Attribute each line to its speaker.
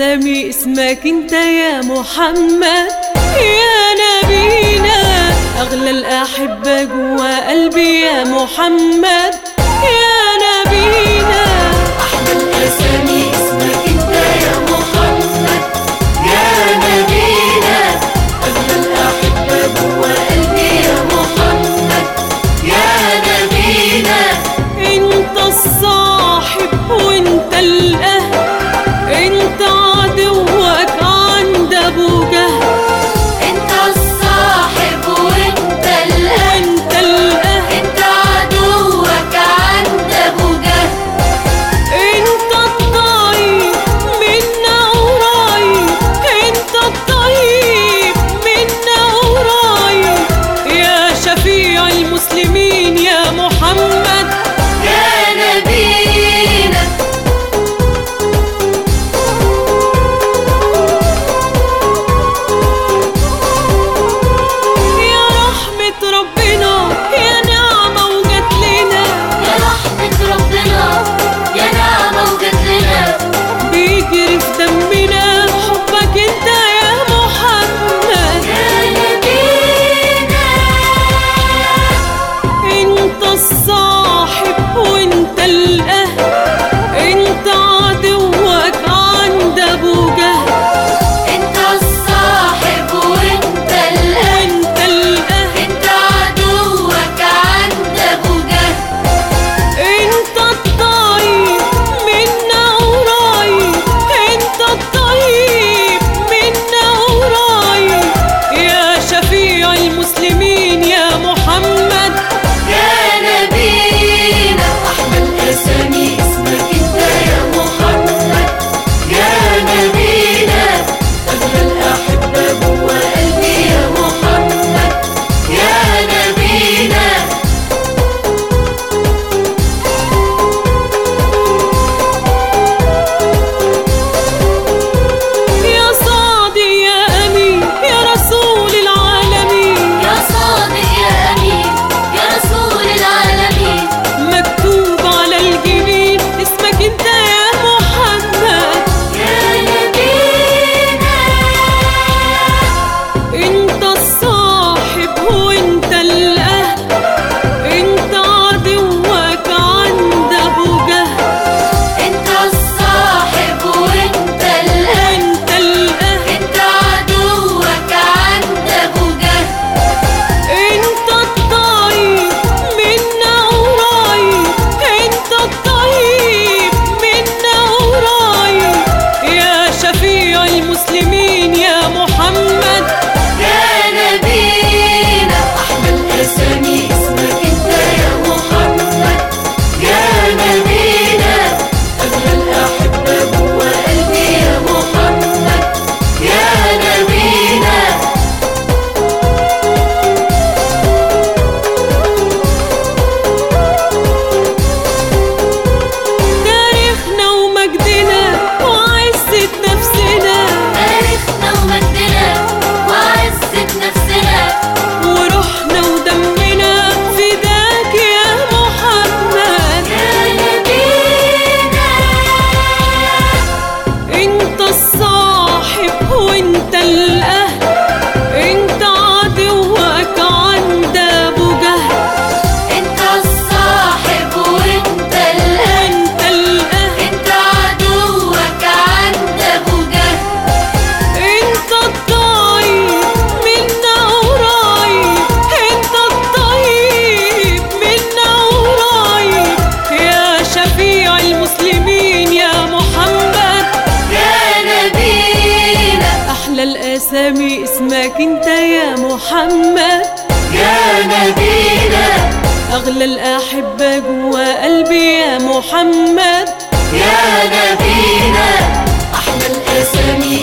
Speaker 1: الأسامي اسمك انت يا محمد يا نبينا أغلى الأحبة جوا قلبي يا محمد يا نبينا
Speaker 2: أحلى الأسامي اسمك أنت يا محمد يا نبينا أغلى الأحبة جوا قلبي يا محمد يا نبينا
Speaker 1: انت الصاحب وانت الأهل انت عدوك عند أبو جهل
Speaker 2: أنت الصاحب وأنت الأهل
Speaker 1: وانت الأهل
Speaker 2: أنت عدوك عند أبو جهل
Speaker 1: انت الطيب منا قريب انت الطيب منا قريب يا شفيع المسلمين يا محمد
Speaker 2: يا نبينا
Speaker 1: يا رحمة ربنا يا نعمة وجت لنا
Speaker 2: يا رحمة ربنا يا نعمة وجت لنا
Speaker 1: بيجري في دمنا حبك انت يا محمد
Speaker 2: يا نبينا
Speaker 1: انت الصاحب وانت الاهل انت عدوك عند ابو جهل
Speaker 2: انت الصاحب وانت الاهل
Speaker 1: انت الاهل
Speaker 2: انت عدوك عند ابو جهل
Speaker 1: انت الطيب منا قريب انت الطيب منا قريب يا شفيع المسلمين يا محمد
Speaker 2: يا نبينا احلى الاسامي اسمك انت يا محمد يا نبينا اغلى الاحبه جوا قلبي يا محمد يا نبينا
Speaker 1: يا صادي يا امين يا رسول العالمين
Speaker 2: يا صادق يا امين يا رسول العالمين
Speaker 1: مكتوب على الجبين اسمك انت يا محمد
Speaker 2: يا نبينا
Speaker 1: انت الصاحب وانت الاهل انت عدوك عند ابو جهل
Speaker 2: انت الصاحب وانت الاهل
Speaker 1: انت الاهل
Speaker 2: انت عدوك عند ابو جهل
Speaker 1: انت الطيب منا قريب انت الطيب منا قريب يا شفيع المسلمين يا محمد
Speaker 2: يا نبينا احلى الاسامي اسمك انت يا محمد يا نبينا اغلى الاحبه جوا قلبي يا محمد يا نبينا
Speaker 1: تاريخنا ومجدنا وعزة نفسنا
Speaker 2: تاريخنا ومجدنا وعزة نفسنا
Speaker 1: وروحنا ودمنا فداك يا محمد
Speaker 2: يا نبينا
Speaker 1: انت الصاحب وانت الاهل انت عدوك عند ابو جهل
Speaker 2: انت الصاحب وانت الاهل
Speaker 1: انت الاهل
Speaker 2: انت عدوك عند ابو جهل
Speaker 1: انت الطيب منا قريب انت الطيب منا قريب يا شفيع المسلمين يا محمد
Speaker 2: يا نبينا
Speaker 1: احلى الاسامي اسمك انت يا محمد
Speaker 2: يا نبينا
Speaker 1: اغلى الاحبه جوا قلبي يا محمد
Speaker 2: يا نبينا احلى الاسامي